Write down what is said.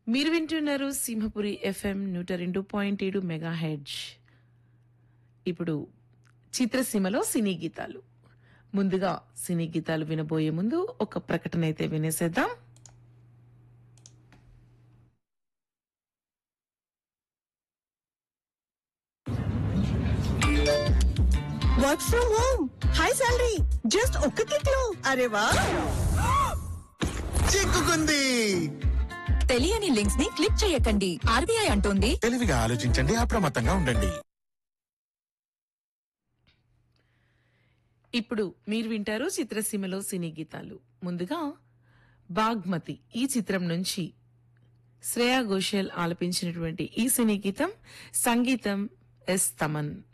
మీరు వింటున్నారు సింహపురి ఎఫ్ఎం నూట రెండు పాయింట్ ఏడు మెగా హెడ్జ్ ఇప్పుడు చిత్రసీమలో సినీ గీతాలు ముందుగా సినీ గీతాలు వినబోయే ముందు ఒక ప్రకటన అయితే వినేసేద్దాం work from home high salary just ఒక్క క్లిక్ లో అరే వా చిక్కుకుంది తెలియని లింక్స్ ని క్లిక్ చేయకండి ఆర్బీఐ అంటోంది తెలివిగా ఆలోచించండి అప్రమత్తంగా ఉండండి ఇప్పుడు మీరు వింటారు చిత్రసీమలో సినీ గీతాలు ముందుగా బాగ్మతి ఈ చిత్రం నుంచి శ్రేయా ఘోషల్ ఆలపించినటువంటి ఈ సినీ గీతం సంగీతం ఎస్ తమన్